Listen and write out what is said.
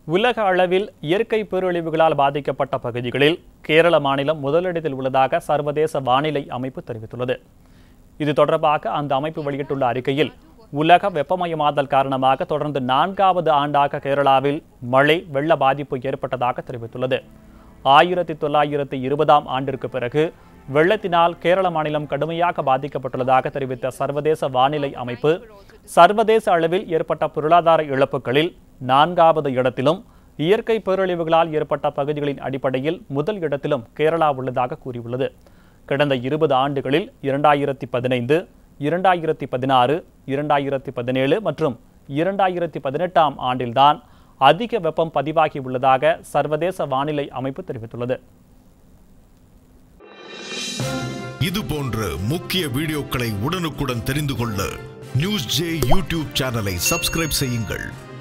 உலக அளவில் இயற்கை பேரழிவுகளால் பாதிக்கப்பட்ட பகுதிகளில் கேரள மாநிலம் முதலிடத்தில் உள்ளதாக சர்வதேச வானிலை அமைப்பு தெரிவித்துள்ளது இது தொடர்பாக அந்த அமைப்பு வெளியிட்டுள்ள அறிக்கையில் உலக வெப்பமயமாதல் காரணமாக தொடர்ந்து நான்காவது ஆண்டாக கேரளாவில் மழை வெள்ள பாதிப்பு ஏற்பட்டதாக தெரிவித்துள்ளது ஆயிரத்தி தொள்ளாயிரத்தி இருபதாம் ஆண்டிற்கு பிறகு வெள்ளத்தினால் கேரள மாநிலம் கடுமையாக பாதிக்கப்பட்டுள்ளதாக தெரிவித்த சர்வதேச வானிலை அமைப்பு சர்வதேச அளவில் ஏற்பட்ட பொருளாதார இழப்புகளில் நான்காவது இடத்திலும் இயற்கை பேரழிவுகளால் ஏற்பட்ட பகுதிகளின் அடிப்படையில் முதல் இடத்திலும் கேரளா உள்ளதாக கூறியுள்ளது கடந்த இருபது ஆண்டுகளில் இரண்டாயிரத்தி பதினைந்து இரண்டாயிரத்தி பதினாறு இரண்டாயிரத்தி பதினேழு மற்றும் இரண்டாயிரத்தி பதினெட்டாம் ஆண்டில்தான் அதிக வெப்பம் பதிவாகி உள்ளதாக சர்வதேச வானிலை அமைப்பு தெரிவித்துள்ளது இது போன்ற முக்கிய வீடியோக்களை உடனுக்குடன் தெரிந்து கொள்ள நியூஸ் ஜே யூடியூப் சேனலை சப்ஸ்கிரைப் செய்யுங்கள்